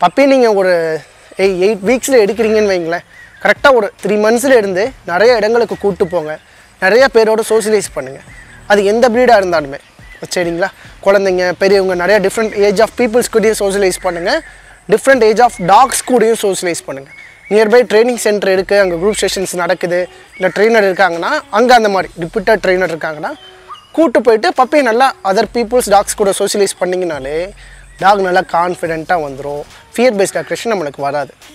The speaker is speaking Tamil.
பப்பி நீங்கள் ஒரு எய் எயிட் வீக்ஸில் எடுக்கிறீங்கன்னு வைங்களேன் கரெக்டாக ஒரு த்ரீ மந்த்ஸில் இருந்து நிறைய இடங்களுக்கு கூப்பிட்டு போங்க நிறைய பேரோட சோஷியலைஸ் பண்ணுங்கள் அது எந்த ப்ரீடாக இருந்தாலுமே சரிங்களா குழந்தைங்க பெரியவங்க நிறைய டிஃப்ரெண்ட் ஏஜ் ஆஃப் பீப்புள்ஸ் கூடயும் சோஷியலைஸ் பண்ணுங்கள் டிஃப்ரெண்ட் ஏஜ் ஆஃப் டாக்ஸ் கூடயும் சோஷியலைஸ் பண்ணுங்கள் நியர்பை ட்ரைனிங் சென்டர் இருக்குது அங்கே குரூப் செஷன்ஸ் நடக்குது இல்லை ட்ரெயினர் இருக்காங்கன்னா அங்கே அந்த மாதிரி ரிப்பீட்டட் ட்ரெயினர் இருக்காங்கன்னா கூட்டு போயிட்டு பப்பி நல்லா அதர் பீப்புள்ஸ் டாக்ஸ் கூட சோஷியலைஸ் பண்ணிங்கனாலே டாக் நல்லா கான்ஃபிடென்ட்டாக வந்துடும் ஃபியர் பேஸ்ட் அக்ரெஷன் நம்மளுக்கு வராது